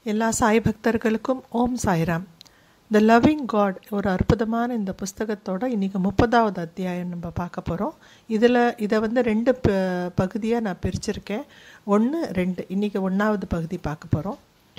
எல்லா சாய் பக்தர்களுக்கும் Om Sairam the loving god ஒரு அற்புதமான இந்த புஸ்தகத்தோட இன்றைக்கி முப்பதாவது அத்தியாயம் நம்ம பார்க்க போகிறோம் இதில் இதை வந்து ரெண்டு ப பகுதியாக நான் பிரிச்சிருக்கேன் ஒன்று ரெண்டு இன்றைக்கி ஒன்றாவது பகுதி பார்க்க போகிறோம்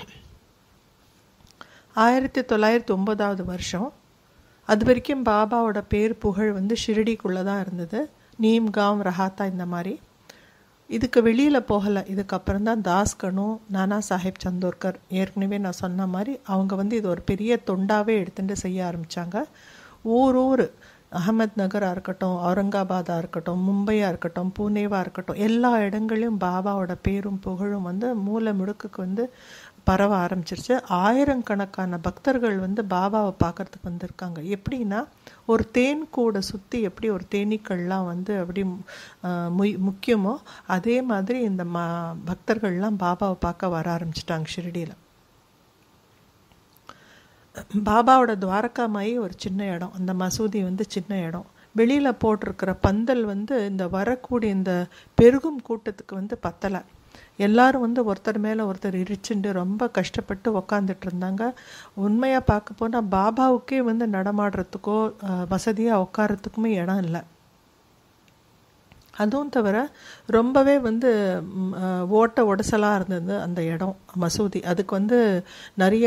ஆயிரத்தி தொள்ளாயிரத்தி ஒம்பதாவது வருஷம் அது வரைக்கும் பாபாவோட பேர் புகழ் வந்து ஷிரடிக்குள்ளே தான் இருந்தது நீம் காம் ரஹாத்தா இந்த மாதிரி இதுக்கு வெளியில் போகலை இதுக்கப்புறம் தான் தாஸ்கனு நானா சாஹிப் சந்தோர்கர் ஏற்கனவே நான் சொன்ன மாதிரி அவங்க வந்து இது ஒரு பெரிய தொண்டாவே எடுத்துகிட்டு செய்ய ஆரம்பித்தாங்க ஊர் ஊர் அகமத் நகராக இருக்கட்டும் அவுரங்காபாதாக இருக்கட்டும் மும்பையாக இருக்கட்டும் பூனேவாக இருக்கட்டும் எல்லா இடங்களையும் பாபாவோட பேரும் புகழும் வந்து மூல முடுக்குக்கு வந்து பரவ ஆரம்பிச்சிருச்சு ஆயிரக்கணக்கான பக்தர்கள் வந்து பாபாவை பார்க்கறதுக்கு வந்திருக்காங்க எப்படின்னா ஒரு தேன் கூடை சுற்றி எப்படி ஒரு தேனீக்கள்லாம் வந்து அப்படி முய் முக்கியமோ அதே மாதிரி இந்த ம பக்தர்கள்லாம் பாபாவை பார்க்க வர ஆரம்பிச்சிட்டாங்க ஷிரடியில் பாபாவோட துவாரகா மாயி ஒரு சின்ன இடம் அந்த மசூதி வந்து சின்ன இடம் வெளியில் போட்டிருக்கிற பந்தல் வந்து இந்த வரக்கூடிய இந்த பெருகும் கூட்டத்துக்கு வந்து பத்தலை எல்லாரும் வந்து ஒருத்தர் மேலே ஒருத்தர் இரிச்சுண்டு ரொம்ப கஷ்டப்பட்டு உக்காந்துட்டு இருந்தாங்க உண்மையாக பார்க்க போனால் பாபாவுக்கே வந்து நடமாடுறதுக்கோ வசதியாக உட்காரத்துக்குமே இடம் இல்லை அதுவும் தவிர ரொம்பவே வந்து ஓட்ட உடசலாக இருந்தது அந்த இடம் மசூதி அதுக்கு வந்து நிறைய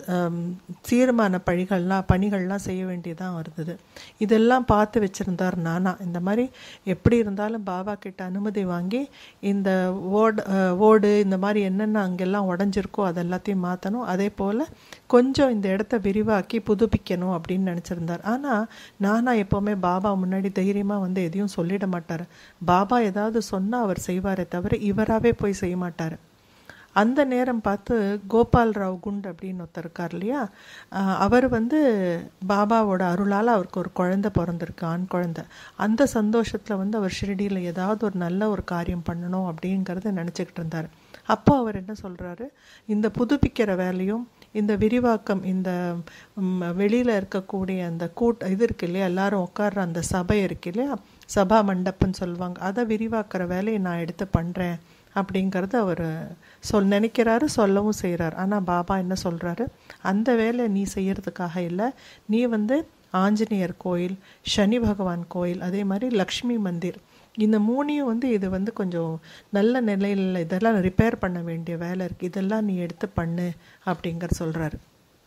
சீர்மான பணிகள்லாம் பணிகள்லாம் செய்ய வேண்டியதாக இருந்தது இதெல்லாம் பார்த்து வச்சுருந்தார் நானா இந்த மாதிரி எப்படி இருந்தாலும் பாபா கிட்ட அனுமதி வாங்கி இந்த ஓடு ஓடு இந்த மாதிரி என்னென்ன அங்கெல்லாம் உடஞ்சிருக்கோ அது எல்லாத்தையும் மாற்றணும் அதே போல் கொஞ்சம் இந்த இடத்த விரிவாக்கி புதுப்பிக்கணும் அப்படின்னு நினச்சிருந்தார் ஆனால் நானா எப்போவுமே பாபா முன்னாடி தைரியமாக வந்து எதையும் சொல்லிட மாட்டார் பாபா ஏதாவது சொன்னால் அவர் செய்வாரே தவிர இவராகவே போய் செய்ய மாட்டார் அந்த நேரம் பார்த்து கோபால் ராவ் குண்ட் அப்படின்னு ஒருத்தர் இருக்கார் இல்லையா அவர் வந்து பாபாவோட அருளால் அவருக்கு ஒரு குழந்தை பிறந்திருக்கு ஆண் குழந்தை அந்த சந்தோஷத்தில் வந்து அவர் ஷிரடியில் ஏதாவது ஒரு நல்ல ஒரு காரியம் பண்ணணும் அப்படிங்கிறத நினச்சிக்கிட்டு இருந்தார் அப்போ அவர் என்ன சொல்கிறாரு இந்த புதுப்பிக்கிற வேலையும் இந்த விரிவாக்கம் இந்த வெளியில் இருக்கக்கூடிய அந்த கூட் இது இருக்கு இல்லையா எல்லாரும் உட்கார்ற அந்த சபை இருக்கு இல்லையா சபா மண்டபம்னு சொல்லுவாங்க அதை விரிவாக்குற வேலையை நான் எடுத்து பண்ணுறேன் அப்படிங்கிறத அவர் சொல் நினைக்கிறாரு சொல்லவும் செய்கிறார் ஆனால் பாபா என்ன சொல்கிறாரு அந்த வேலை நீ செய்கிறதுக்காக இல்லை நீ வந்து ஆஞ்சநேயர் கோயில் சனி பகவான் கோயில் அதே மாதிரி லக்ஷ்மி மந்திர் இந்த மூணையும் வந்து இது வந்து கொஞ்சம் நல்ல நிலையில் இதெல்லாம் ரிப்பேர் பண்ண வேண்டிய வேலை இருக்குது இதெல்லாம் நீ எடுத்து பண்ணு அப்படிங்கிற சொல்கிறாரு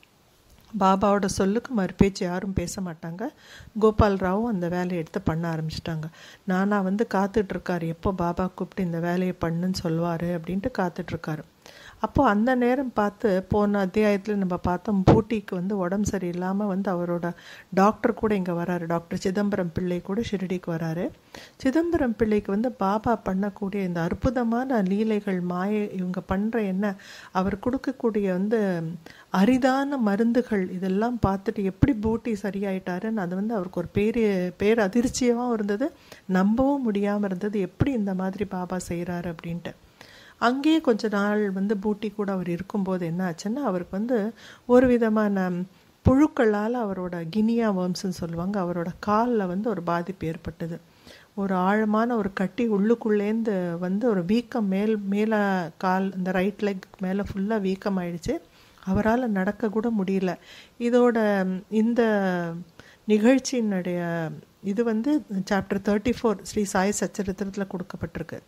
பாபாவோட சொல்லுக்கு மறுபேச்சு யாரும் பேச மாட்டாங்க கோபால் ராவும் அந்த வேலையை எடுத்து பண்ண ஆரம்பிச்சிட்டாங்க நானா வந்து காத்துட்ருக்காரு எப்போ பாபா கூப்பிட்டு இந்த வேலையை பண்ணுன்னு சொல்லுவார் அப்படின்ட்டு காத்துட்ருக்காரு அப்போது அந்த நேரம் பார்த்து போன அத்தியாயத்தில் நம்ம பார்த்தோம் பூட்டிக்கு வந்து உடம்பு சரியில்லாமல் வந்து அவரோட டாக்டர் கூட இங்கே வராரு டாக்டர் சிதம்பரம் பிள்ளை கூட ஷிரடிக்கு வராரு சிதம்பரம் பிள்ளைக்கு வந்து பாபா பண்ணக்கூடிய இந்த அற்புதமான லீலைகள் மாய இவங்க பண்ணுற என்ன அவர் கொடுக்கக்கூடிய வந்து அரிதான மருந்துகள் இதெல்லாம் பார்த்துட்டு எப்படி பூட்டி சரியாயிட்டாருன்னு அது வந்து அவருக்கு ஒரு பேர் பேர் அதிர்ச்சியாகவும் இருந்தது நம்பவும் முடியாமல் இருந்தது எப்படி இந்த மாதிரி பாபா செய்கிறாரு அப்படின்ட்டு அங்கேயே கொஞ்ச நாள் வந்து பூட்டி கூட அவர் இருக்கும்போது என்ன ஆச்சுன்னா அவருக்கு வந்து ஒரு விதமான புழுக்களால் அவரோட கினியா வம்ஸ்ன்னு சொல்லுவாங்க அவரோட காலில் வந்து ஒரு பாதிப்பு ஏற்பட்டது ஒரு ஆழமான ஒரு கட்டி உள்ளுக்குள்ளேருந்து வந்து ஒரு வீக்கம் மேல் மேலே கால் இந்த ரைட் லெக் மேலே ஃபுல்லாக வீக்கம் ஆயிடுச்சு அவரால் நடக்க கூட முடியல இதோட இந்த நிகழ்ச்சியினுடைய இது வந்து chapter thirty four Shri Sai சச்சரித்திரத்தில் கொடுக்கப்பட்டிருக்கு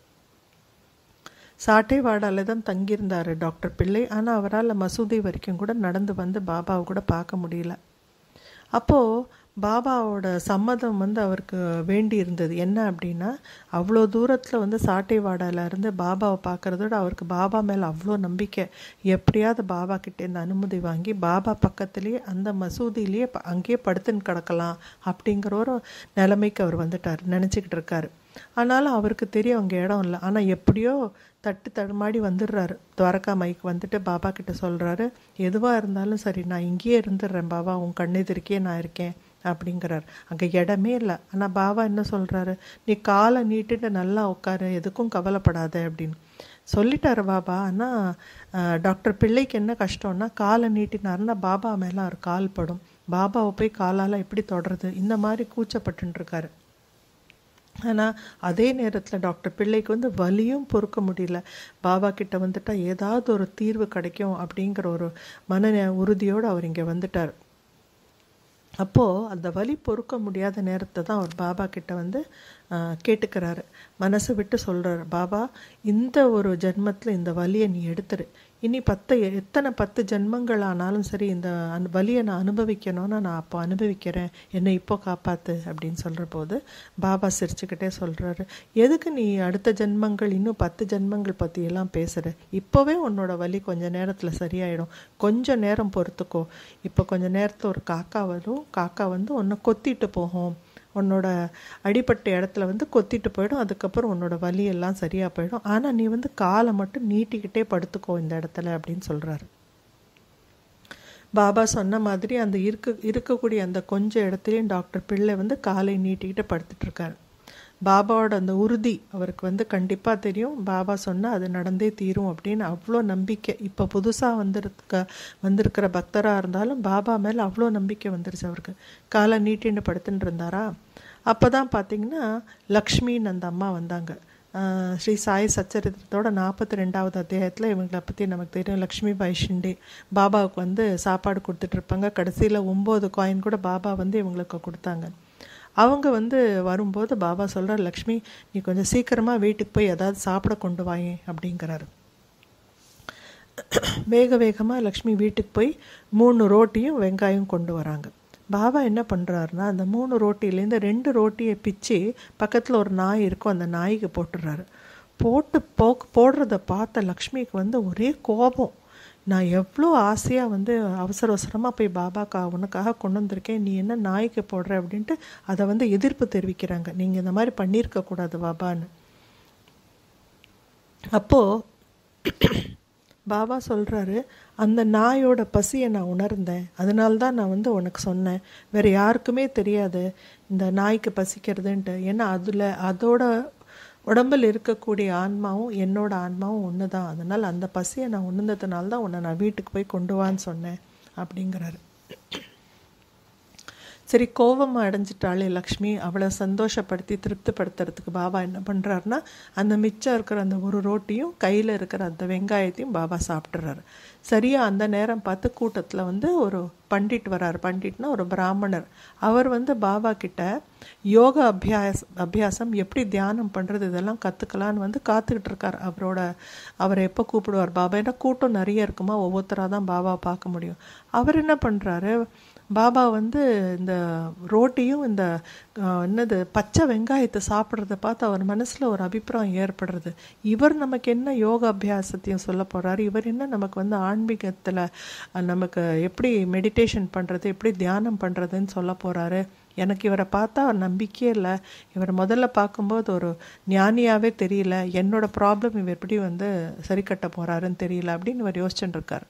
சாட்டைவாடால தான் தங்கியிருந்தார் டாக்டர் பிள்ளை ஆனால் அவரால் மசூதி வரைக்கும் கூட நடந்து வந்து பாபாவை கூட பார்க்க முடியல அப்போது பாபாவோட சம்மதம் வந்து அவருக்கு வேண்டி இருந்தது என்ன அப்படின்னா அவ்வளோ தூரத்தில் வந்து சாட்டைவாடால இருந்து பாபாவை பார்க்குறதோட அவருக்கு பாபா மேலே அவ்வளோ நம்பிக்கை எப்படியாவது பாபா கிட்டேருந்து அனுமதி வாங்கி பாபா பக்கத்துலேயே அந்த மசூதியிலேயே அங்கேயே படுத்துன்னு கிடக்கலாம் அப்படிங்கிற ஒரு நிலைமைக்கு அவர் வந்துட்டார் நினச்சிக்கிட்டு இருக்காரு ஆனாலும் அவருக்கு தெரியும் அங்கே இடம் இல்லை ஆனால் எப்படியோ தட்டு தடுமாடி வந்துடுறாரு துவாரகா மைக்கு வந்துட்டு பாபா கிட்ட சொல்கிறாரு எதுவாக இருந்தாலும் சரி நான் இங்கேயே இருந்துடுறேன் பாபா உன் கண்ணெதிர்க்கே நான் இருக்கேன் அப்படிங்கிறார் அங்கே இடமே இல்லை ஆனால் பாபா என்ன சொல்கிறாரு நீ காலை நீட்டிட்டு நல்லா உட்காரு எதுக்கும் கவலைப்படாத அப்படின்னு சொல்லிட்டாரு பாபா ஆனால் டாக்டர் பிள்ளைக்கு என்ன கஷ்டம்னா காலை நீட்டினாருன்னா பாபா மேலே அவர் கால் படும் பாபாவை போய் காலால் எப்படி தொடருது இந்த மாதிரி கூச்சப்பட்டுருக்காரு ஆனால் அதே நேரத்தில் டாக்டர் பிள்ளைக்கு வந்து வலியும் பொறுக்க முடியல பாபா கிட்ட வந்துட்டா ஏதாவது ஒரு தீர்வு கிடைக்கும் அப்படிங்கிற ஒரு மன உறுதியோடு அவர் இங்கே வந்துட்டார் அப்போது அந்த வலி பொறுக்க முடியாத நேரத்தை தான் அவர் பாபா கிட்ட வந்து கேட்டுக்கிறாரு மனசு விட்டு சொல்கிறாரு பாபா இந்த ஒரு ஜென்மத்தில் இந்த வலியை நீ எடுத்துரு இனி பத்து எத்தனை பத்து ஜென்மங்கள் ஆனாலும் சரி இந்த அனு வலியை நான் அனுபவிக்கணும்னா நான் அப்போ அனுபவிக்கிறேன் என்னை இப்போ காப்பாற்று அப்படின்னு சொல்கிற போது பாபா சிரிச்சுக்கிட்டே சொல்கிறாரு எதுக்கு நீ அடுத்த ஜென்மங்கள் இன்னும் பத்து ஜென்மங்கள் பற்றியெல்லாம் பேசுகிற இப்போவே உன்னோட வலி கொஞ்சம் நேரத்தில் சரியாயிடும் கொஞ்சம் நேரம் பொறுத்துக்கோ இப்போ கொஞ்சம் நேரத்தில் ஒரு காக்கா வரும் காக்கா வந்து உன்னை கொத்திட்டு போகும் உன்னோட அடிப்பட்ட இடத்துல வந்து கொத்திட்டு போயிடும் அதுக்கப்புறம் உன்னோட வலி எல்லாம் சரியாக போயிடும் ஆனால் நீ வந்து காலை மட்டும் நீட்டிக்கிட்டே படுத்துக்கோ இந்த இடத்துல அப்படின்னு சொல்கிறாரு பாபா சொன்ன மாதிரி அந்த இருக்க இருக்கக்கூடிய அந்த கொஞ்சம் இடத்துலையும் டாக்டர் பிள்ளை வந்து காலை நீட்டிக்கிட்டு படுத்துட்ருக்காரு பாபாவோட அந்த உறுதி அவருக்கு வந்து கண்டிப்பாக தெரியும் பாபா சொன்னால் அது நடந்தே தீரும் அப்படின்னு அவ்வளோ நம்பிக்கை இப்போ புதுசாக வந்திருக்க வந்திருக்கிற பக்தராக இருந்தாலும் பாபா மேலே அவ்வளோ நம்பிக்கை வந்துருச்சு அவருக்கு காலை நீட்டின்னு படுத்துட்டு இருந்தாரா அப்போ தான் பார்த்தீங்கன்னா லக்ஷ்மின்னு அந்த அம்மா வந்தாங்க ஸ்ரீ சாய் சச்சரித்திரத்தோட நாற்பத்தி ரெண்டாவது அத்தியாயத்தில் இவங்களை பற்றி நமக்கு தெரியும் லக்ஷ்மி பாய் ஷிண்டே பாபாவுக்கு வந்து சாப்பாடு கொடுத்துட்ருப்பாங்க கடைசியில் ஒம்பது காயின் கூட பாபா வந்து இவங்களுக்கு கொடுத்தாங்க அவங்க வந்து வரும்போது பாபா சொல்கிறார் லக்ஷ்மி நீ கொஞ்சம் சீக்கிரமாக வீட்டுக்கு போய் ஏதாவது சாப்பிட கொண்டு வாயேன் அப்படிங்கிறாரு வேக வேகமாக லக்ஷ்மி வீட்டுக்கு போய் மூணு ரோட்டியும் வெங்காயம் கொண்டு வராங்க பாபா என்ன பண்ணுறாருனா அந்த மூணு ரோட்டிலேருந்து ரெண்டு ரோட்டியை பிச்சு பக்கத்தில் ஒரு நாய் இருக்கும் அந்த நாய்க்கு போட்டுடுறாரு போட்டு போ போடுறத பார்த்த லக்ஷ்மிக்கு வந்து ஒரே கோபம் நான் எவ்வளோ ஆசையாக வந்து அவசர அவசரமாக போய் பாபாக்கா உனக்காக கொண்டு வந்திருக்கேன் நீ என்ன நாய்க்கு போடுற அப்படின்ட்டு அதை வந்து எதிர்ப்பு தெரிவிக்கிறாங்க நீங்கள் இந்த மாதிரி பண்ணியிருக்கக்கூடாது பாபான்னு அப்போது பாபா சொல்கிறாரு அந்த நாயோட பசியை நான் உணர்ந்தேன் அதனால தான் நான் வந்து உனக்கு சொன்னேன் வேறு யாருக்குமே தெரியாது இந்த நாய்க்கு பசிக்கிறதுன்ட்டு ஏன்னா அதில் அதோட உடம்பில் இருக்கக்கூடிய ஆன்மாவும் என்னோட ஆன்மாவும் ஒன்று தான் அதனால் அந்த பசியை நான் உணர்ந்ததுனால தான் உன்னை நான் வீட்டுக்கு போய் கொண்டு வான்னு சொன்னேன் அப்படிங்கிறாரு சரி கோபம் அடைஞ்சிட்டாளே லக்ஷ்மி அவளை சந்தோஷப்படுத்தி திருப்திப்படுத்துறதுக்கு பாபா என்ன பண்ணுறாருனா அந்த மிச்சம் இருக்கிற அந்த ஒரு ரோட்டியும் கையில் இருக்கிற அந்த வெங்காயத்தையும் பாபா சாப்பிட்றாரு சரியாக அந்த நேரம் பார்த்து கூட்டத்தில் வந்து ஒரு பண்டிட் வரார் பண்டிட்னா ஒரு பிராமணர் அவர் வந்து பாபா கிட்ட யோக அபியாஸ் அபியாசம் எப்படி தியானம் பண்ணுறது இதெல்லாம் கற்றுக்கலான்னு வந்து காத்துக்கிட்டு இருக்கார் அவரோட அவரை எப்போ கூப்பிடுவார் பாபா ஏன்னா கூட்டம் நிறைய இருக்குமா ஒவ்வொருத்தராக தான் பாபா பார்க்க முடியும் அவர் என்ன பண்ணுறாரு பாபா வந்து இந்த ரோட்டியும் இந்த என்னது பச்சை வெங்காயத்தை சாப்பிட்றத பார்த்து அவர் மனசில் ஒரு அபிப்பிராயம் ஏற்படுறது இவர் நமக்கு என்ன யோக அபியாசத்தையும் சொல்ல போகிறாரு இவர் என்ன நமக்கு வந்து ஆன்மீகத்தில் நமக்கு எப்படி மெடிடேஷன் பண்ணுறது எப்படி தியானம் பண்ணுறதுன்னு சொல்ல போகிறாரு எனக்கு இவரை பார்த்தா நம்பிக்கையே இல்லை இவர் முதல்ல பார்க்கும்போது ஒரு ஞானியாகவே தெரியல என்னோட ப்ராப்ளம் இவர் எப்படி வந்து சரி கட்ட போகிறாருன்னு தெரியல அப்படின்னு இவர் யோசிச்சுட்டு இருக்கார்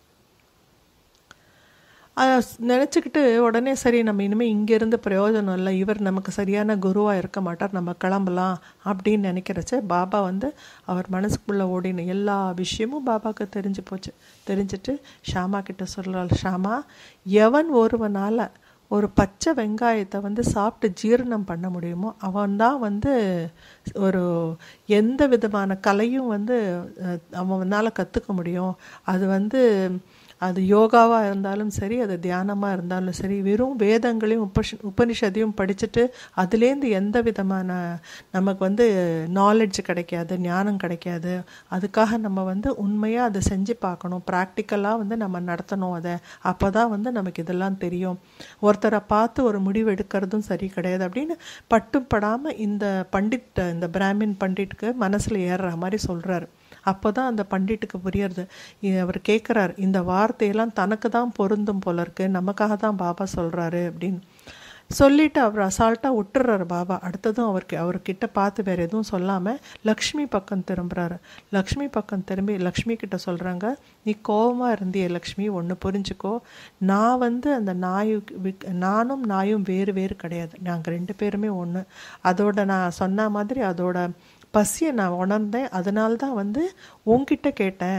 நினச்சிக்கிட்டு உடனே சரி நம்ம இனிமேல் இங்கேருந்து பிரயோஜனம் இல்லை இவர் நமக்கு சரியான குருவாக இருக்க மாட்டார் நம்ம கிளம்பலாம் அப்படின்னு நினைக்கிறச்ச பாபா வந்து அவர் மனசுக்குள்ளே ஓடின எல்லா விஷயமும் பாபாவுக்கு தெரிஞ்சு போச்சு தெரிஞ்சுட்டு ஷாமா கிட்ட சொல்கிறாள் ஷாமா எவன் ஒருவனால் ஒரு பச்சை வெங்காயத்தை வந்து சாப்பிட்டு ஜீரணம் பண்ண முடியுமோ அவன்தான் வந்து ஒரு எந்த விதமான கலையும் வந்து அவனால் கற்றுக்க முடியும் அது வந்து அது யோகாவாக இருந்தாலும் சரி அது தியானமாக இருந்தாலும் சரி வெறும் வேதங்களையும் உபஷ உபனிஷதையும் படிச்சுட்டு அதுலேருந்து எந்த விதமான நமக்கு வந்து நாலெட்ஜ் கிடைக்காது ஞானம் கிடைக்காது அதுக்காக நம்ம வந்து உண்மையாக அதை செஞ்சு பார்க்கணும் ப்ராக்டிக்கலாக வந்து நம்ம நடத்தணும் அதை அப்போ தான் வந்து நமக்கு இதெல்லாம் தெரியும் ஒருத்தரை பார்த்து ஒரு முடிவு எடுக்கிறதும் சரி கிடையாது அப்படின்னு பட்டும் படாமல் இந்த பண்டிட் இந்த பிராமின் பண்டிட்டுக்கு மனசில் ஏறுற மாதிரி சொல்கிறாரு அப்போ தான் அந்த பண்டிட்டுக்கு புரியறது அவர் கேட்குறார் இந்த வார்த்தையெல்லாம் தனக்கு தான் பொருந்தும் போல இருக்கு நமக்காக தான் பாபா சொல்கிறாரு அப்படின்னு சொல்லிட்டு அவர் அசால்ட்டாக விட்டுறாரு பாபா அடுத்ததும் அவருக்கு அவர்கிட்ட பார்த்து வேறு எதுவும் சொல்லாமல் லக்ஷ்மி பக்கம் திரும்புகிறாரு லக்ஷ்மி பக்கம் திரும்பி லக்ஷ்மி கிட்ட சொல்கிறாங்க நீ கோபமாக இருந்திய லக்ஷ்மி ஒன்று புரிஞ்சுக்கோ நான் வந்து அந்த நாய் நானும் நாயும் வேறு வேறு கிடையாது நாங்கள் ரெண்டு பேருமே ஒன்று அதோட நான் சொன்ன மாதிரி அதோட பசியை நான் உணர்ந்தேன் அதனால தான் வந்து உன்கிட்ட கேட்டேன்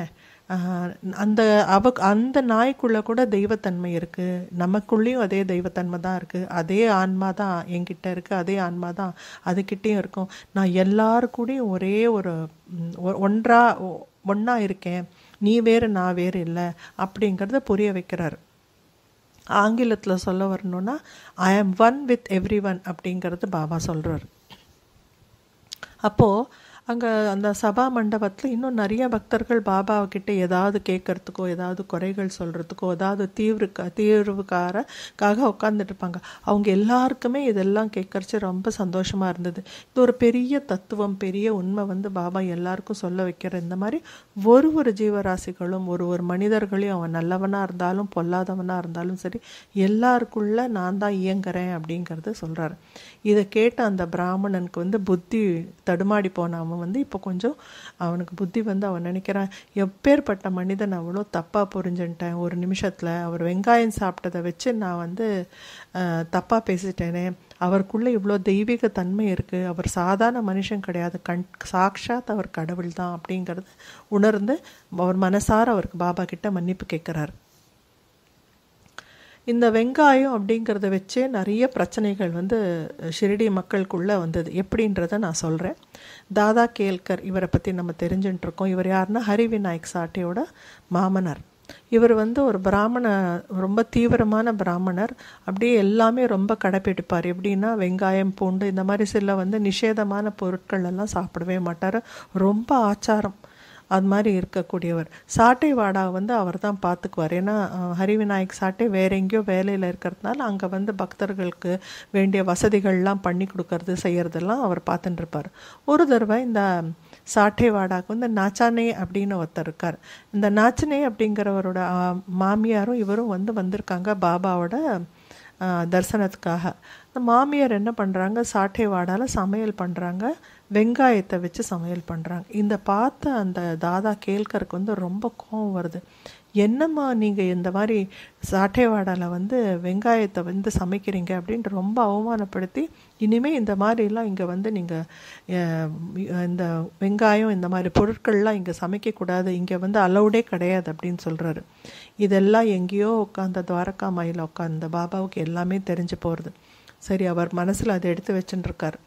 ஆஹ், அந்த அவ அந்த நாய்க்குள்ள கூட தெய்வத்தன்மை இருக்கு நமக்குள்ளேயும் அதே தெய்வத்தன்மை தான் இருக்கு அதே ஆன்மா தான் என்கிட்ட இருக்கு அதே ஆன்மா தான் அதுக்கிட்டேயும் இருக்கும் நான் எல்லாரு கூடயும் ஒரே ஒரு ம், ஒ- ஒன்றா ஒ- ஒண்ணா இருக்கேன் நீ வேறு நான் வேறு இல்லை அப்படிங்கிறத புரிய வைக்கிறாரு ஆங்கிலத்தில் சொல்ல வரணும்னா ஐ ஆம் ஒன் வித் எவ்ரி ஒன் அப்படிங்கிறது பாபா சொல்கிறார் அப்போது அங்கே அந்த சபா மண்டபத்தில் இன்னும் நிறைய பக்தர்கள் பாபா கிட்ட ஏதாவது கேட்கறதுக்கோ ஏதாவது குறைகள் சொல்கிறதுக்கோ ஏதாவது தீவிர தீர்வுக்காரக்காக உட்காந்துட்டு இருப்பாங்க அவங்க எல்லாருக்குமே இதெல்லாம் கேட்கறச்சு ரொம்ப சந்தோஷமாக இருந்தது இது ஒரு பெரிய தத்துவம் பெரிய உண்மை வந்து பாபா எல்லாருக்கும் சொல்ல வைக்கிற இந்த மாதிரி ஒரு ஒரு ஜீவராசிகளும் ஒரு ஒரு மனிதர்களையும் அவன் நல்லவனாக இருந்தாலும் பொல்லாதவனாக இருந்தாலும் சரி எல்லாருக்குள்ள நான் தான் இயங்குறேன் அப்படிங்கிறத சொல்கிறாரு இதை கேட்ட அந்த பிராமணனுக்கு வந்து புத்தி தடுமாடி போன அவன் வந்து இப்போ கொஞ்சம் அவனுக்கு புத்தி வந்து அவன் நினைக்கிறான் எப்பேற்பட்ட மனிதன் அவ்வளோ தப்பாக புரிஞ்சுன்ட்டேன் ஒரு நிமிஷத்தில் அவர் வெங்காயம் சாப்பிட்டதை வச்சு நான் வந்து தப்பாக பேசிட்டேனே அவருக்குள்ளே இவ்வளோ தெய்வீக தன்மை இருக்குது அவர் சாதாரண மனுஷன் கிடையாது கண் சாக்ஷாத் அவர் கடவுள் தான் அப்படிங்கிறது உணர்ந்து அவர் மனசார அவருக்கு பாபா கிட்ட மன்னிப்பு கேட்குறாரு இந்த வெங்காயம் அப்படிங்கிறத வச்சே நிறைய பிரச்சனைகள் வந்து ஷிரடி மக்களுக்குள்ளே வந்தது எப்படின்றத நான் சொல்கிறேன் தாதா கேல்கர் இவரை பற்றி நம்ம தெரிஞ்சுட்டு இருக்கோம் இவர் யாருன்னா ஹரிவிநாயக் சாட்டையோட மாமனார் இவர் வந்து ஒரு பிராமண ரொம்ப தீவிரமான பிராமணர் அப்படியே எல்லாமே ரொம்ப கடைப்பிடிப்பார் எப்படின்னா வெங்காயம் பூண்டு இந்த மாதிரி சில வந்து நிஷேதமான பொருட்கள் எல்லாம் சாப்பிடவே மாட்டார் ரொம்ப ஆச்சாரம் அது மாதிரி இருக்கக்கூடியவர் சாட்டை வாடா வந்து அவர் தான் பார்த்துக்குவார் ஏன்னா அஹ், ஹரிவிநாயக் சாட்டை வேற எங்கேயோ வேலையில் இருக்கிறதுனால அங்கே வந்து பக்தர்களுக்கு வேண்டிய வசதிகள்லாம் பண்ணி கொடுக்கறது செய்யறதெல்லாம் அவர் பார்த்துட்டு இருப்பார் ஒரு தடவை இந்த சாட்டை வாடாக்கு வந்து நாச்சானே அப்படின்னு ஒருத்தர் இருக்கார் இந்த நாச்சனே அப்படிங்கிறவரோட அஹ், மாமியாரும் இவரும் வந்து வந்திருக்காங்க பாபாவோட ஆஹ், தரிசனத்துக்காக இந்த மாமியார் என்ன பண்ணுறாங்க சாட்டை வாடால சமையல் பண்ணுறாங்க வெங்காயத்தை வச்சு சமையல் பண்ணுறாங்க இந்த பார்த்த அந்த தாதா கேல்கருக்கு வந்து ரொம்ப கோவம் வருது என்னம்மா நீங்கள் இந்த மாதிரி சாட்டை வாடால வந்து வெங்காயத்தை வந்து சமைக்கிறீங்க அப்படின்ட்டு ரொம்ப அவமானப்படுத்தி இனிமேல் இந்த மாதிரிலாம் இங்கே வந்து நீங்கள் இந்த வெங்காயம் இந்த மாதிரி பொருட்கள்லாம் இங்கே சமைக்கக்கூடாது இங்கே வந்து அலௌடே கிடையாது அப்படின்னு சொல்கிறாரு இதெல்லாம் எங்கேயோ உட்காந்த துவாரகா மாயில் உட்காந்த பாபாவுக்கு எல்லாமே தெரிஞ்சு போகிறது சரி அவர் மனசில் அதை எடுத்து வச்சுட்டு இருக்காரு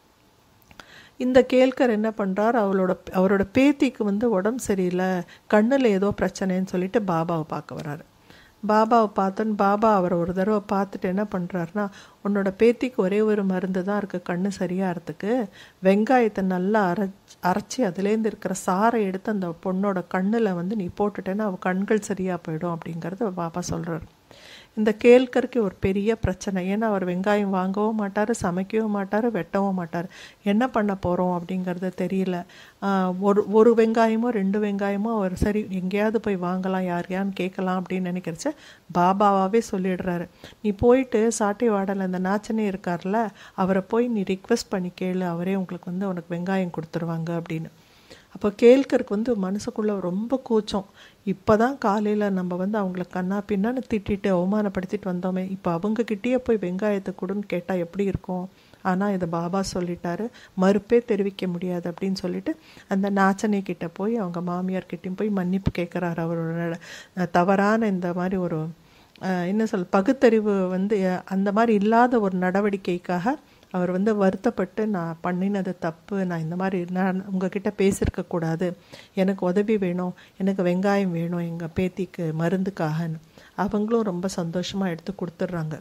இந்த கேல்கர் என்ன பண்ணுறார் அவளோட அவரோட பேத்திக்கு வந்து உடம்பு சரியில்லை கண்ணில் ஏதோ பிரச்சனைன்னு சொல்லிட்டு பாபாவை பார்க்க வராரு பாபாவை பார்த்தோன்னு பாபா அவரை ஒரு தடவை பார்த்துட்டு என்ன பண்ணுறாருனா உன்னோட பேத்திக்கு ஒரே ஒரு மருந்து தான் இருக்குது கண்ணு சரியாகிறதுக்கு வெங்காயத்தை நல்லா அரைச்சி அரைச்சி அதுலேருந்து இருக்கிற சாறை எடுத்து அந்த பொண்ணோட கண்ணில் வந்து நீ போட்டுட்டேன்னா அவள் கண்கள் சரியாக போயிடும் அப்படிங்கிறத பாபா சொல்கிறாரு இந்த கேல்கருக்கு ஒரு பெரிய பிரச்சனை ஏன்னா அவர் வெங்காயம் வாங்கவும் மாட்டார் சமைக்கவும் மாட்டார் வெட்டவும் மாட்டார் என்ன பண்ண போகிறோம் அப்படிங்கிறது தெரியல ஆஹ் ஒரு ஒரு வெங்காயமோ ரெண்டு வெங்காயமோ அவர் சரி எங்கேயாவது போய் வாங்கலாம் யாரையான்னு கேட்கலாம் அப்படின்னு நினைக்கிறச்ச பாபாவாகவே சொல்லிடுறாரு நீ போயிட்டு சாட்டை வாடல இந்த நாச்சனே இருக்கார்ல அவரை போய் நீ ரிக்வெஸ்ட் பண்ணி கேளு அவரே உங்களுக்கு வந்து உனக்கு வெங்காயம் கொடுத்துருவாங்க அப்படின்னு அப்போ கேல்கருக்கு வந்து மனசுக்குள்ளே ரொம்ப கூச்சம் இப்போ தான் காலையில் நம்ம வந்து அவங்கள கண்ணா பின்னான்னு திட்டிட்டு அவமானப்படுத்திட்டு வந்தோமே இப்போ அவங்கக்கிட்டேயே போய் வெங்காயத்தை கொடுன்னு கேட்டால் எப்படி இருக்கும் ஆனால் இதை பாபா சொல்லிட்டாரு மறுப்பே தெரிவிக்க முடியாது அப்படின்னு சொல்லிட்டு அந்த நாச்சனை கிட்ட போய் அவங்க மாமியார் கிட்டேயும் போய் மன்னிப்பு கேட்குறாரு அவரோட அஹ், தவறான இந்த மாதிரி ஒரு அஹ், என்ன சொல் பகுத்தறிவு வந்து அஹ், அந்த மாதிரி இல்லாத ஒரு நடவடிக்கைக்காக அவர் வந்து வருத்தப்பட்டு நான் பண்ணினது தப்பு நான் இந்த மாதிரி நான் உங்ககிட்ட பேசியிருக்க கூடாது எனக்கு உதவி வேணும் எனக்கு வெங்காயம் வேணும் எங்கள் பேத்திக்கு மருந்துக்காகன்னு அவங்களும் ரொம்ப சந்தோஷமாக எடுத்து கொடுத்துட்றாங்க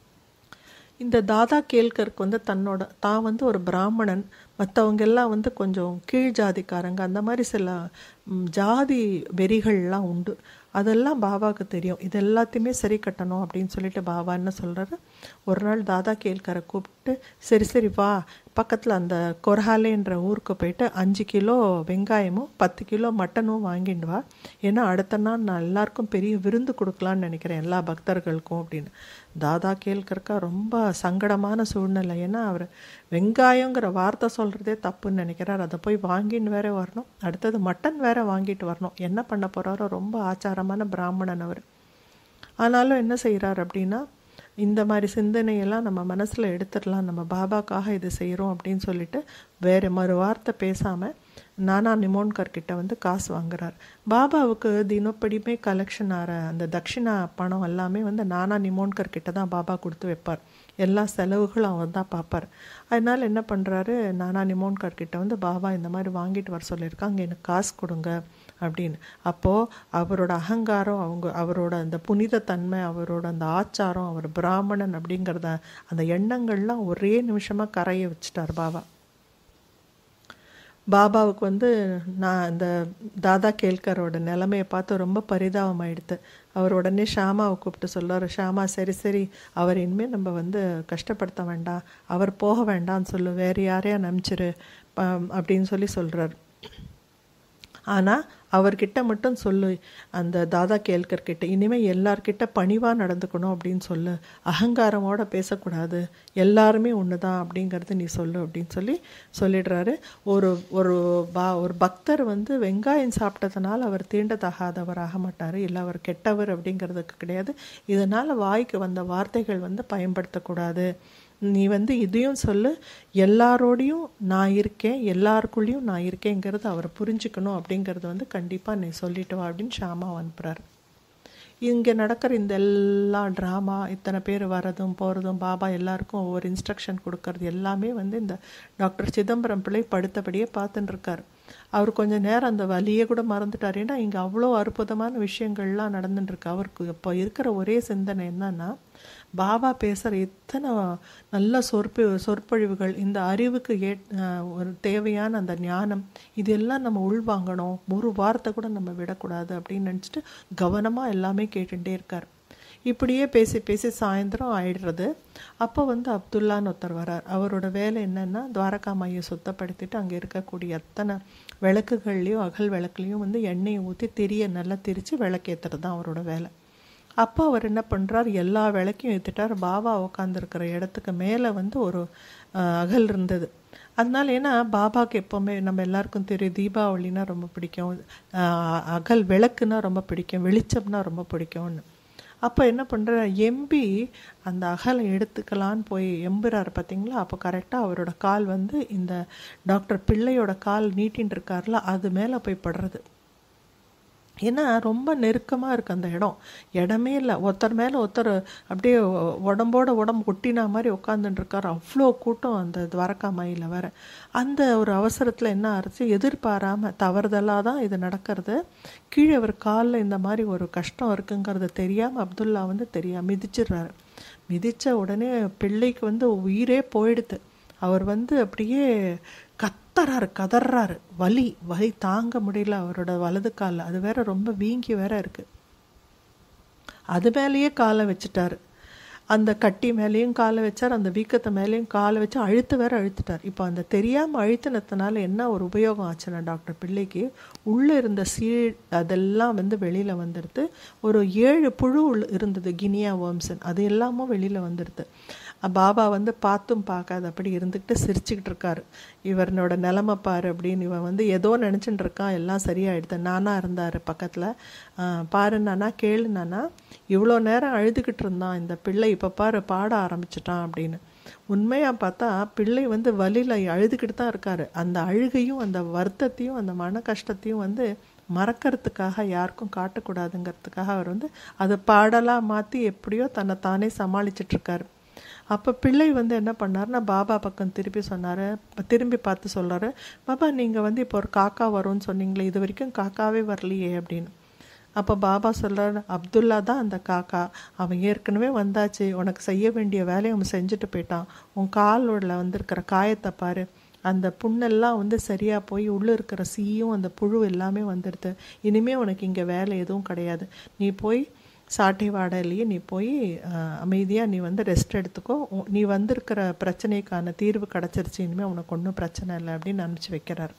இந்த தாதா கேல்கருக்கு வந்து தன்னோட தான் வந்து ஒரு பிராமணன் மற்றவங்க எல்லாம் வந்து கொஞ்சம் கீழ் ஜாதிக்காரங்க அந்த மாதிரி சில ம், ஜாதி வெறிகள்லாம் உண்டு அதெல்லாம் பாபாவுக்கு தெரியும் இது எல்லாத்தையுமே சரி கட்டணும் அப்படின்னு சொல்லிட்டு பாபா என்ன சொல்கிறாரு ஒரு நாள் தாதா கேல்கரை கூப்பிட்டு சரி சரி வா பக்கத்தில் அந்த கொரஹாலேன்ற ஊருக்கு போயிட்டு அஞ்சு கிலோ வெங்காயமும் பத்து கிலோ மட்டனும் வாங்கிட்டு வா ஏன்னா அடுத்த நாள் நான் எல்லாருக்கும் பெரிய விருந்து கொடுக்கலான்னு நினைக்கிறேன் எல்லா பக்தர்களுக்கும் அப்படின்னு தாதா கேல்கருக்கா ரொம்ப சங்கடமான சூழ்நிலை ஏன்னா அவர் வெங்காயங்கிற வார்த்தை சொல்கிறதே தப்புன்னு நினைக்கிறார் அதை போய் வாங்கின்னு வேற வரணும் அடுத்தது மட்டன் வேற வாங்கிட்டு வரணும் என்ன பண்ண போகிறாரோ ரொம்ப ஆச்சாரமான பிராமணன் அவர் ஆனாலும் என்ன செய்கிறார் அப்படின்னா இந்த மாதிரி சிந்தனையெல்லாம் நம்ம மனசில் எடுத்துடலாம் நம்ம பாபாக்காக இது செய்கிறோம் அப்படின்னு சொல்லிட்டு வேறு மறு வார்த்தை பேசாமல் நானா நிமோன்கர் கிட்ட வந்து காசு வாங்குறார் பாபாவுக்கு தினப்படியுமே கலெக்ஷன் ஆகிற அந்த தட்சிணா பணம் எல்லாமே வந்து நானா நிமோன்கர் கிட்ட தான் பாபா கொடுத்து வைப்பார் எல்லா செலவுகளும் அவர் தான் பார்ப்பார் அதனால் என்ன பண்ணுறாரு நானா நிமோன்கர் கிட்ட வந்து பாபா இந்த மாதிரி வாங்கிட்டு வர சொல்லியிருக்காங்க எனக்கு காசு கொடுங்க அப்படின்னு அப்போது அவரோட அகங்காரம் அவங்க அவரோட அந்த புனிதத்தன்மை அவரோட அந்த ஆச்சாரம் அவர் பிராமணன் அப்படிங்கிறத அந்த எண்ணங்கள்லாம் ஒரே நிமிஷமாக கரைய வச்சுட்டார் பாபா பாபாவுக்கு வந்து நான் இந்த தாதா கேல்கரோட நிலைமையை பார்த்து ரொம்ப பரிதாபம் ஆயிடுது அவர் உடனே ஷாமாவை கூப்பிட்டு சொல்லுவார் ஷாமா சரி சரி அவர் இனிமேல் நம்ம வந்து கஷ்டப்படுத்த வேண்டாம் அவர் போக வேண்டாம்னு சொல்லு வேறு யாரையா நம்பிச்சிரு அப்படின்னு சொல்லி சொல்கிறார் ஆனால் அவர்கிட்ட மட்டும் சொல்லு அந்த தாதா கேல்கர் கிட்ட இனிமேல் எல்லார்கிட்ட பணிவாக நடந்துக்கணும் அப்படின்னு சொல்லு அகங்காரமோட பேசக்கூடாது எல்லாருமே ஒன்று தான் அப்படிங்கிறது நீ சொல்லு அப்படின்னு சொல்லி சொல்லிடுறாரு ஒரு ஒரு பா ஒரு பக்தர் வந்து வெங்காயம் சாப்பிட்டதுனால அவர் தீண்டத்தகாதவர் ஆக மாட்டார் இல்லை அவர் கெட்டவர் அப்படிங்கிறதுக்கு கிடையாது இதனால் வாய்க்கு வந்த வார்த்தைகள் வந்து பயன்படுத்தக்கூடாது நீ வந்து இதையும் சொல்லு எல்லாரோடையும் நான் இருக்கேன் எல்லாருக்குள்ளேயும் நான் இருக்கேங்கிறது அவர் புரிஞ்சுக்கணும் அப்படிங்கிறது வந்து கண்டிப்பாக நீ சொல்லிட்டு வா அப்படின்னு ஷாமா அனுப்புகிறார் இங்கே நடக்கிற இந்த எல்லா ட்ராமா இத்தனை பேர் வரதும் போகிறதும் பாபா எல்லாருக்கும் ஒவ்வொரு இன்ஸ்ட்ரக்ஷன் கொடுக்கறது எல்லாமே வந்து இந்த டாக்டர் சிதம்பரம் பிள்ளை படுத்தபடியே பார்த்துட்டு இருக்கார் அவர் கொஞ்சம் நேரம் அந்த வலியை கூட மறந்துட்டார் ஏன்னா இங்கே அவ்வளோ அற்புதமான விஷயங்கள்லாம் நடந்துட்டுருக்கு அவருக்கு இப்போ இருக்கிற ஒரே சிந்தனை என்னன்னா பாபா பேசுகிற எத்தனை நல்ல சொற்பு சொற்பொழிவுகள் இந்த அறிவுக்கு ஏ ஒரு தேவையான அந்த ஞானம் இதெல்லாம் நம்ம உள்வாங்கணும் ஒரு வார்த்தை கூட நம்ம விடக்கூடாது அப்படின்னு நினச்சிட்டு கவனமாக எல்லாமே கேட்டுகிட்டே இருக்கார் இப்படியே பேசி பேசி சாயந்தரம் ஆயிடுறது அப்போ வந்து அப்துல்லான்னு ஒருத்தர் வரார் அவரோட வேலை என்னென்னா துவாரகா மையை சுத்தப்படுத்திட்டு அங்கே இருக்கக்கூடிய அத்தனை விளக்குகள்லேயும் அகல் விளக்குலேயும் வந்து எண்ணெயை ஊற்றி திரிய நல்லா திரித்து விளக்கேற்றுறது தான் அவரோட வேலை அப்போ அவர் என்ன பண்ணுறார் எல்லா விளக்கையும் ஏற்றுட்டார் பாபா உட்காந்துருக்கிற இடத்துக்கு மேலே வந்து ஒரு அகல் இருந்தது அதனால ஏன்னா பாபாவுக்கு எப்போவுமே நம்ம எல்லாருக்கும் தெரியும் தீபாவளினா ரொம்ப பிடிக்கும் அகல் விளக்குனா ரொம்ப பிடிக்கும் வெளிச்சம்னா ரொம்ப பிடிக்கும்னு அப்போ என்ன பண்ணுற எம்பி அந்த அகலை எடுத்துக்கலான்னு போய் எம்புறாரு பார்த்தீங்களா அப்போ கரெக்டாக அவரோட கால் வந்து இந்த டாக்டர் பிள்ளையோட கால் நீட்டின்னு இருக்கார்ல அது மேலே போய் படுறது ஏன்னா ரொம்ப நெருக்கமாக இருக்குது அந்த இடம் இடமே இல்லை ஒருத்தர் மேலே ஒருத்தர் அப்படியே உடம்போட உடம்பு ஒட்டினா மாதிரி உட்காந்துட்டுருக்கார் அவ்வளோ கூட்டம் அந்த துவாரகாமாயில் வேற அந்த ஒரு அவசரத்தில் என்ன ஆச்சு எதிர்பாராமல் தவறுதலாக தான் இது நடக்கிறது கீழே ஒரு காலில் இந்த மாதிரி ஒரு கஷ்டம் இருக்குங்கிறது தெரியாமல் அப்துல்லா வந்து தெரியாம மிதிச்சிடுறாரு மிதித்த உடனே பிள்ளைக்கு வந்து உயிரே போயிடுது அவர் வந்து அப்படியே கத்தறாரு கதறாரு வலி வலி தாங்க முடியல அவரோட வலது காலில் அது வேற ரொம்ப வீங்கி வேற இருக்கு அது மேலேயே காலை வச்சுட்டாரு அந்த கட்டி மேலேயும் காலை வச்சார் அந்த வீக்கத்தை மேலேயும் காலை வச்சு அழுத்து வேற அழுத்துட்டார் இப்போ அந்த தெரியாமல் அழுத்தினதுனால என்ன ஒரு உபயோகம் ஆச்சுன்னா டாக்டர் பிள்ளைக்கு உள்ளே இருந்த சீழ் அதெல்லாம் வந்து வெளியில் வந்துடுது ஒரு ஏழு புழு இருந்தது கினியா வேர்ம்சன் அது எல்லாமும் வெளியில் வந்துடுது பாபா வந்து பார்த்தும் பார்க்காத அப்படி இருந்துக்கிட்டு சிரிச்சுக்கிட்டு இருக்காரு இவனோட நிலமை பாரு அப்படின்னு இவன் வந்து ஏதோ நினச்சிட்டு இருக்கான் எல்லாம் சரியாயிடுது நானா இருந்தார் பக்கத்தில் பாரு நானா கேளு நானா இவ்வளோ நேரம் அழுதுகிட்டு இருந்தான் இந்த பிள்ளை இப்போ பாரு பாட ஆரம்பிச்சிட்டான் அப்படின்னு உண்மையாக பார்த்தா பிள்ளை வந்து வலியில் அழுதுகிட்டு தான் இருக்காரு அந்த அழுகையும் அந்த வருத்தத்தையும் அந்த மன கஷ்டத்தையும் வந்து மறக்கிறதுக்காக யாருக்கும் காட்டக்கூடாதுங்கிறதுக்காக அவர் வந்து அதை பாடலாக மாற்றி எப்படியோ தன்னை தானே சமாளிச்சிட்ருக்காரு அப்போ பிள்ளை வந்து என்ன பண்ணார்னா பாபா பக்கம் திருப்பி சொன்னார் திரும்பி பார்த்து சொல்கிறாரு பாபா நீங்கள் வந்து இப்போ ஒரு காக்கா வரும்னு சொன்னீங்களே இது வரைக்கும் காக்காவே வரலையே அப்படின்னு அப்போ பாபா சொல்கிறார் அப்துல்லா தான் அந்த காக்கா அவன் ஏற்கனவே வந்தாச்சு உனக்கு செய்ய வேண்டிய வேலையை அவன் செஞ்சுட்டு போயிட்டான் உன் காலோட வந்திருக்கிற காயத்தை பாரு அந்த புண்ணெல்லாம் வந்து சரியாக போய் உள்ளே இருக்கிற சீயும் அந்த புழு எல்லாமே வந்துடுது இனிமேல் உனக்கு இங்கே வேலை எதுவும் கிடையாது நீ போய் சாட்டை வாடலையே நீ போய் அமைதியாக நீ வந்து ரெஸ்ட் எடுத்துக்கோ நீ வந்திருக்கிற பிரச்சனைக்கான தீர்வு கிடச்சிருச்சு இனிமேல் உனக்கு ஒன்றும் பிரச்சனை இல்லை அப்படின்னு அனுப்பிச்சு வைக்கிறார்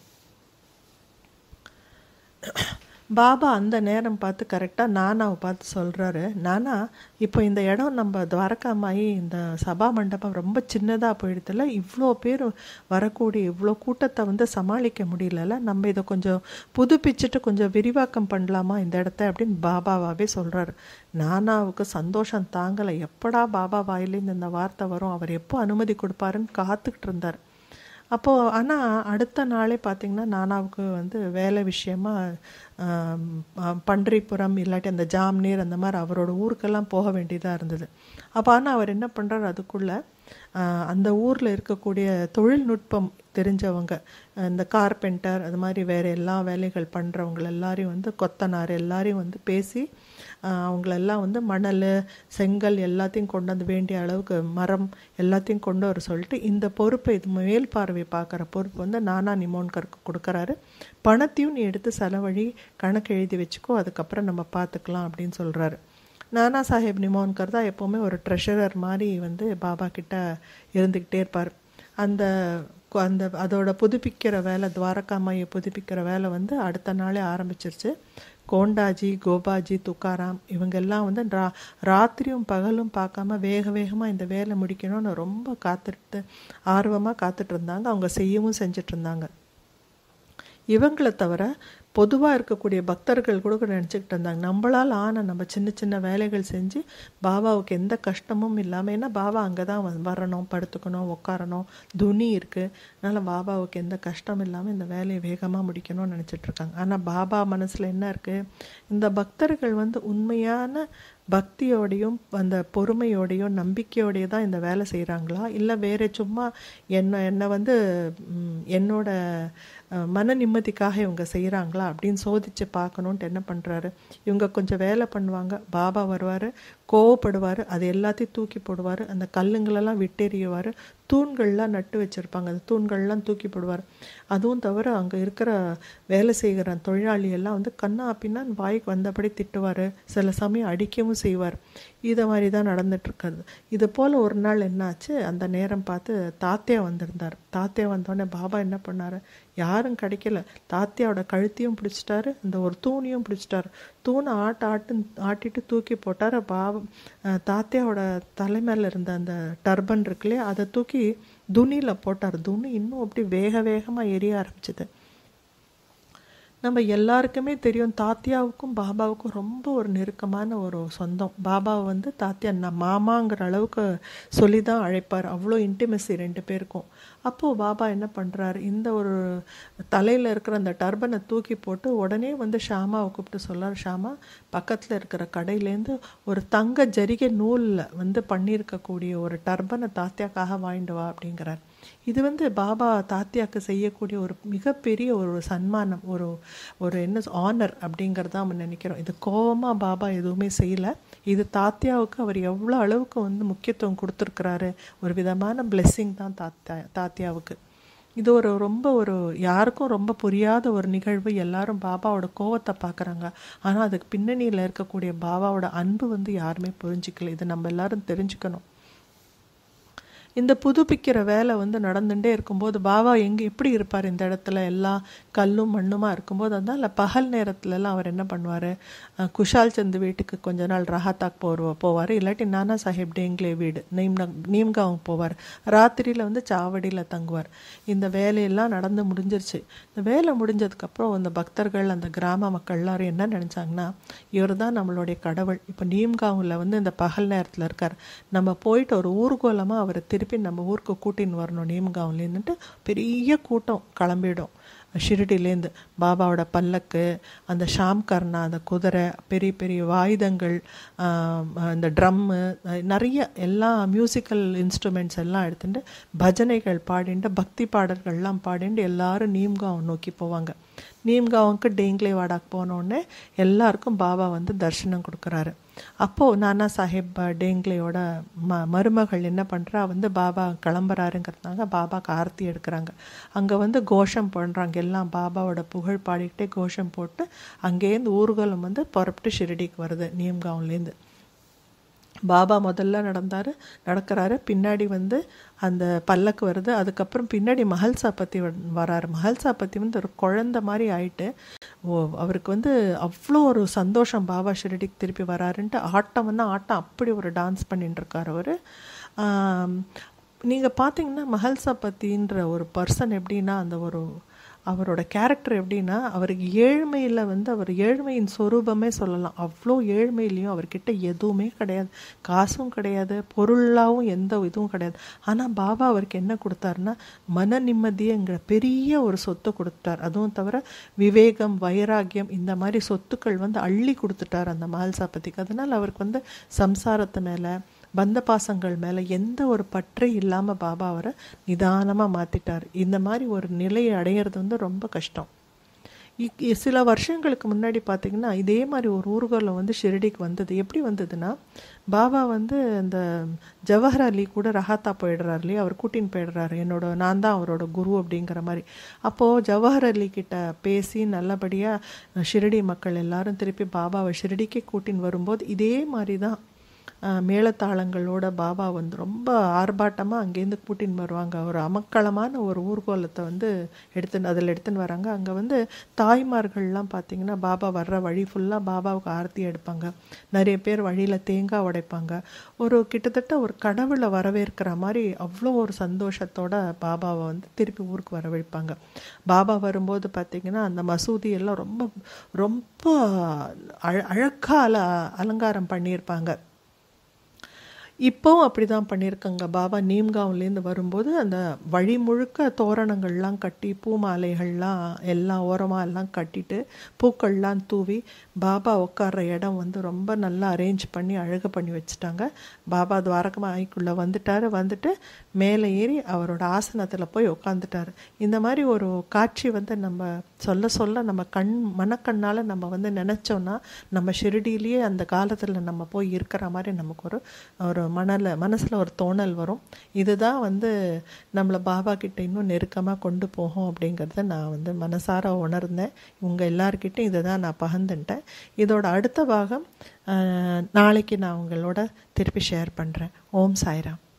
பாபா அந்த நேரம் பார்த்து கரெக்டாக நானாவை பார்த்து சொல்கிறாரு நானா இப்போ இந்த இடம் நம்ம துவாரகாமாயி இந்த சபா மண்டபம் ரொம்ப சின்னதாக போயிடுதுல இவ்வளோ பேர் வரக்கூடிய இவ்வளோ கூட்டத்தை வந்து சமாளிக்க முடியலல்ல நம்ம இதை கொஞ்சம் புதுப்பிச்சுட்டு கொஞ்சம் விரிவாக்கம் பண்ணலாமா இந்த இடத்த அப்படின்னு பாபாவாகவே சொல்கிறாரு நானாவுக்கு சந்தோஷம் தாங்கலை எப்படா பாபா வாயிலேருந்து இந்த வார்த்தை வரும் அவர் எப்போ அனுமதி கொடுப்பாருன்னு காத்துக்கிட்டு இருந்தார் அப்போது ஆனால் அடுத்த நாளே பார்த்திங்கன்னா நானாவுக்கு வந்து வேலை விஷயமா ஆம், ஆ, பன்றிப்புறம் இல்லாட்டி அந்த ஜாம்நீர் அந்த மாதிரி அவரோட ஊருக்கெல்லாம் போக வேண்டியதாக இருந்தது அப்போ ஆனால் அவர் என்ன பண்ணுறாரு அதுக்குள்ளே அந்த ஊரில் இருக்கக்கூடிய தொழில்நுட்பம் தெரிஞ்சவங்க அஹ் இந்த கார்பெண்டர் அது மாதிரி வேறு எல்லா வேலைகள் பண்ணுறவங்க எல்லாரையும் வந்து கொத்தனார் எல்லாரையும் வந்து பேசி ஆஹ் அவங்களெல்லாம் வந்து மணல் செங்கல் எல்லாத்தையும் கொண்டு வந்து வேண்டிய அளவுக்கு மரம் எல்லாத்தையும் கொண்டு வர சொல்லிட்டு இந்த பொறுப்பை இது மேல் பார்வை பார்க்குற பொறுப்பு வந்து நானா நிமோன்கருக்கு கொடுக்குறாரு பணத்தையும் நீ எடுத்து செலவழி கணக்கு எழுதி வச்சுக்கோ அதுக்கப்புறம் நம்ம பார்த்துக்கலாம் அப்படின்னு சொல்கிறாரு நானா சாஹேப் நிமோன்கர் தான் எப்போவுமே ஒரு ட்ரெஷரர் மாதிரி வந்து பாபா கிட்ட இருந்துக்கிட்டே இருப்பார் அந்த கு- அந்த அதோட புதுப்பிக்கிற வேலை துவாரகாமாயை புதுப்பிக்கிற வேலை வந்து அடுத்த நாளே ஆரம்பிச்சிருச்சு கோண்டாஜி கோபாஜி துக்காராம் இவங்க எல்லாம் வந்து ரா ராத்திரியும் பகலும் பார்க்காம வேக வேகமாக இந்த வேலை முடிக்கணும்னு ரொம்ப காத்துட்டு ஆர்வமாக காத்துட்டு இருந்தாங்க அவங்க செய்யவும் செஞ்சுட்டு இருந்தாங்க இவங்களை தவிர பொதுவாக இருக்கக்கூடிய பக்தர்கள் கூட கூட நினச்சிக்கிட்டு இருந்தாங்க நம்மளால் ஆன நம்ம சின்ன சின்ன வேலைகள் செஞ்சு பாபாவுக்கு எந்த கஷ்டமும் இல்லாமல் ஏன்னா பாபா அங்கே தான் வந்து வரணும் படுத்துக்கணும் உட்காரணும் துணி இருக்குது அதனால் பாபாவுக்கு எந்த கஷ்டம் இல்லாமல் இந்த வேலையை வேகமாக முடிக்கணும்னு நினச்சிட்டு இருக்காங்க ஆனால் பாபா மனசில் என்ன இருக்குது இந்த பக்தர்கள் வந்து உண்மையான பக்தியோடையும் அந்த பொறுமையோடையும் நம்பிக்கையோடையும் தான் இந்த வேலை செய்கிறாங்களா இல்லை வேற சும்மா என்ன என்னை வந்து ம், என்னோட அஹ், மன நிம்மதிக்காக இவங்க செய்கிறாங்களா அப்படின்னு சோதிச்சு பார்க்கணுன்ட்டு என்ன பண்ணுறாரு இவங்க கொஞ்சம் வேலை பண்ணுவாங்க பாபா வருவார் கோவப்படுவார் அது எல்லாத்தையும் தூக்கி போடுவார் அந்த கல்லுங்களெல்லாம் விட்டெறியுவார் தூண்கள்லாம் நட்டு வச்சுருப்பாங்க அந்த தூண்கள்லாம் தூக்கி போடுவார் அதுவும் தவிர அங்கே இருக்கிற வேலை செய்கிற தொழிலாளி எல்லாம் வந்து கண்ணா அப்படின்னா வாய்க்கு வந்தபடி திட்டுவார் சில சமயம் அடிக்கவும் செய்வார் இதை மாதிரி தான் நடந்துட்டு இருக்கிறது இது போல் ஒரு நாள் என்னாச்சு அந்த நேரம் பார்த்து தாத்தியா வந்திருந்தார் தாத்தியா வந்தோடனே பாபா என்ன பண்ணாரு யாரும் கிடைக்கல தாத்தியாவோட கழுத்தையும் பிடிச்சிட்டாரு இந்த ஒரு தூணியும் பிடிச்சிட்டாரு தூணை ஆட்ட ஆட்டு ஆட்டிட்டு தூக்கி போட்டார் பாபா அஹ், தாத்தியாவோட தலை மேல இருந்த அந்த டர்பன் இருக்குல்லையே அதை தூக்கி துணியில் போட்டார் துணி இன்னும் அப்படி வேக வேகமாக எரிய ஆரம்பிச்சது நம்ம எல்லாருக்குமே தெரியும் தாத்தியாவுக்கும் பாபாவுக்கும் ரொம்ப ஒரு நெருக்கமான ஒரு சொந்தம் பாபாவை வந்து தாத்தியா நான் மாமாங்கிற அளவுக்கு சொல்லி தான் அழைப்பார் அவ்வளோ இன்டிமெசி ரெண்டு பேருக்கும் அப்போது பாபா என்ன பண்ணுறாரு இந்த ஒரு தலையில் இருக்கிற அந்த டர்பனை தூக்கி போட்டு உடனே வந்து ஷாமாவை கூப்பிட்டு சொல்லார் ஷாமா பக்கத்தில் இருக்கிற கடையிலேருந்து ஒரு தங்க ஜரிகை நூலில் வந்து பண்ணியிருக்கக்கூடிய ஒரு டர்பனை தாத்தியாக்காக வாங்கிட்டு வா அப்படிங்கிறார் இது வந்து பாபா தாத்தியாக்கு செய்யக்கூடிய ஒரு மிகப்பெரிய ஒரு சன்மானம் ஒரு ஒரு என்ன ஆனர் அப்படிங்கிறத நம்ம நினைக்கிறோம் இது கோவமாக பாபா எதுவுமே செய்யலை இது தாத்தியாவுக்கு அவர் எவ்வளோ அளவுக்கு வந்து முக்கியத்துவம் கொடுத்துருக்கிறாரு ஒரு விதமான பிளெஸ்ஸிங் தான் தாத்தா தாத்தியாவுக்கு இது ஒரு ரொம்ப ஒரு யாருக்கும் ரொம்ப புரியாத ஒரு நிகழ்வு எல்லாரும் பாபாவோட கோவத்தை பார்க்குறாங்க ஆனால் அதுக்கு பின்னணியில் இருக்கக்கூடிய பாபாவோட அன்பு வந்து யாருமே புரிஞ்சிக்கல இதை நம்ம எல்லாரும் தெரிஞ்சுக்கணும் இந்த புதுப்பிக்கிற வேலை வந்து நடந்துகிட்டே இருக்கும்போது பாபா எங்கே எப்படி இருப்பார் இந்த இடத்துல எல்லாம் கல்லும் மண்ணுமா இருக்கும்போது அதனால் பகல் நேரத்துலலாம் அவர் என்ன பண்ணுவார் குஷால் சந்த் வீட்டுக்கு கொஞ்ச நாள் ரஹாத்தாக் போடுவ போவார் இல்லாட்டி நானா சாஹேப் டேங்க்லே வீடு நீம்னா நீம்காவும் போவார் ராத்திரியில் வந்து சாவடியில் தங்குவார் இந்த வேலையெல்லாம் நடந்து முடிஞ்சிருச்சு இந்த வேலை முடிஞ்சதுக்கப்புறம் அந்த பக்தர்கள் அந்த கிராம மக்கள் எல்லாரும் என்ன நினச்சாங்கன்னா இவர் தான் நம்மளுடைய கடவுள் இப்போ நீம்காவில் வந்து இந்த பகல் நேரத்தில் இருக்கார் நம்ம போயிட்டு ஒரு ஊர்கோலமாக அவரை திருப்பி நம்ம ஊருக்கு கூட்டின்னு வரணும் நீம்காவிலேருந்துட்டு பெரிய கூட்டம் கிளம்பிடும் ஷிரடிலேருந்து பாபாவோட பல்லக்கு அந்த ஷாம் கர்ணா அந்த குதிரை பெரிய பெரிய வாயுதங்கள் ஆம், அந்த ட்ரம்மு நிறைய எல்லா மியூசிக்கல் இன்ஸ்ட்ருமெண்ட்ஸ் எல்லாம் எடுத்துட்டு பஜனைகள் பாடிண்டு பக்தி பாடல்கள்லாம் பாடிண்டு எல்லாரும் நீம்காவம் நோக்கி போவாங்க நீம்காவுக்கு டேங்க்லே வாடாக்கு போனோடனே எல்லாருக்கும் பாபா வந்து தரிசனம் கொடுக்குறாரு அப்போது நானா சாஹேப் டேங்க்லேயோட ம மருமகள் என்ன பண்ணுறா வந்து பாபா கிளம்புறாருங்கிறதுனால பாபாக்கு ஆரத்தி எடுக்கிறாங்க அங்கே வந்து கோஷம் பண்ணுறாங்க எல்லாம் பாபாவோட புகழ் பாடிக்கிட்டே கோஷம் போட்டு அங்கேருந்து ஊர்வலம் வந்து புறப்பட்டு ஷிரடிக்கு வருது நீம்காவ்லேருந்து பாபா முதல்ல நடந்தார் நடக்கிறாரு பின்னாடி வந்து அந்த பல்லக்கு வருது அதுக்கப்புறம் பின்னாடி மஹல்சா பற்றி வராரு மஹல்சா பற்றி வந்து ஒரு குழந்த மாதிரி ஆயிட்டு ஓ அவருக்கு வந்து அவ்வளோ ஒரு சந்தோஷம் பாபா ஷிரடிக்கு திருப்பி வராருன்ட்டு ஆட்டம் வந்து ஆட்டம் அப்படி ஒரு டான்ஸ் பண்ணிட்டு இருக்கார் அவர் நீங்கள் பார்த்தீங்கன்னா மஹல்சா பத்தின்ற ஒரு பர்சன் எப்படின்னா அந்த ஒரு அவரோட கேரக்டர் எப்படின்னா அவருக்கு ஏழ்மையில் வந்து அவர் ஏழ்மையின் சொரூபமே சொல்லலாம் அவ்வளோ ஏழ்மையிலையும் அவர்கிட்ட எதுவுமே கிடையாது காசும் கிடையாது பொருளாகவும் எந்த இதுவும் கிடையாது ஆனால் பாபா அவருக்கு என்ன கொடுத்தாருன்னா மன நிம்மதிங்கிற பெரிய ஒரு சொத்தை கொடுத்தார் அதுவும் தவிர விவேகம் வைராகியம் இந்த மாதிரி சொத்துக்கள் வந்து அள்ளி கொடுத்துட்டார் அந்த மஹல்சாபதிக்கு அதனால் அவருக்கு வந்து சம்சாரத்து மேலே பந்த பாசங்கள் மேலே எந்த ஒரு பற்றே இல்லாமல் பாபா அவரை நிதானமாக மாற்றிட்டார் இந்த மாதிரி ஒரு நிலையை அடையிறது வந்து ரொம்ப கஷ்டம் இ- சில வருஷங்களுக்கு முன்னாடி பார்த்தீங்கன்னா இதே மாதிரி ஒரு ஊர்வலம் வந்து ஷிரடிக்கு வந்தது எப்படி வந்ததுன்னா பாபா வந்து இந்த ஜவஹர் அலி கூட ரஹாத்தா போயிடுறாரு இல்லையா அவர் கூட்டின்னு போயிடுறாரு என்னோட நான் தான் அவரோட குரு அப்படிங்கிற மாதிரி அப்போது ஜவஹர் அலி கிட்ட பேசி நல்லபடியாக ஷிரடி மக்கள் எல்லாரும் திருப்பி பாபாவை ஷிரடிக்கே கூட்டின்னு வரும்போது இதே மாதிரி தான் ஆஹ் மேளதாளங்களோட பாபா வந்து ரொம்ப ஆர்ப்பாட்டமாக அங்கேருந்து கூட்டின்னு வருவாங்க ஒரு அமக்களமான ஒரு ஊர்வலத்தை வந்து எடுத்துன்னு அதில் எடுத்துன்னு வராங்க அங்கே வந்து தாய்மார்கள்லாம் பார்த்தீங்கன்னா பாபா வர்ற வழி ஃபுல்லாக பாபாவுக்கு ஆரத்தி எடுப்பாங்க நிறைய பேர் வழியில் தேங்காய் உடைப்பாங்க ஒரு கிட்டத்தட்ட ஒரு கடவுளை வரவேற்கிற மாதிரி அவ்வளோ ஒரு சந்தோஷத்தோட பாபாவை வந்து திருப்பி ஊருக்கு வரவழைப்பாங்க பாபா வரும்போது பார்த்தீங்கன்னா அந்த மசூதி எல்லாம் ரொம்ப ரொம்ப அழ அழகா அல அலங்காரம் பண்ணியிருப்பாங்க இப்போவும் அப்படி தான் பண்ணியிருக்காங்க பாபா நீம்காவ்லேருந்து வரும்போது அந்த வழி முழுக்க தோரணங்கள்லாம் கட்டி பூ மாலைகள்லாம் எல்லாம் ஓரமாக எல்லாம் கட்டிட்டு பூக்கள்லாம் தூவி பாபா உட்கார்ற இடம் வந்து ரொம்ப நல்லா அரேஞ்ச் பண்ணி அழகு பண்ணி வச்சுட்டாங்க பாபா துவாரகமாய்க்குள்ளே வந்துட்டார் வந்துட்டு மேலே ஏறி அவரோட ஆசனத்தில் போய் உட்காந்துட்டாரு இந்த மாதிரி ஒரு காட்சி வந்து நம்ம சொல்ல சொல்ல நம்ம கண் மனக்கண்ணால் நம்ம வந்து நினச்சோன்னா நம்ம ஷிரடியிலேயே அந்த காலத்தில் நம்ம போய் இருக்கிற மாதிரி நமக்கு ஒரு ஒரு மணல மனசில் ஒரு தோணல் வரும் இதுதான் வந்து நம்மளை பாபா கிட்ட இன்னும் நெருக்கமாக கொண்டு போகும் அப்படிங்கிறத நான் வந்து மனசார உணர்ந்தேன் உங்கள் எல்லார்கிட்டையும் இதை தான் நான் பகிர்ந்துட்டேன் இதோட அடுத்த பாகம் அஹ், நாளைக்கு நான் உங்களோட திருப்பி ஷேர் பண்ணுறேன் ஓம் சாய்ராம்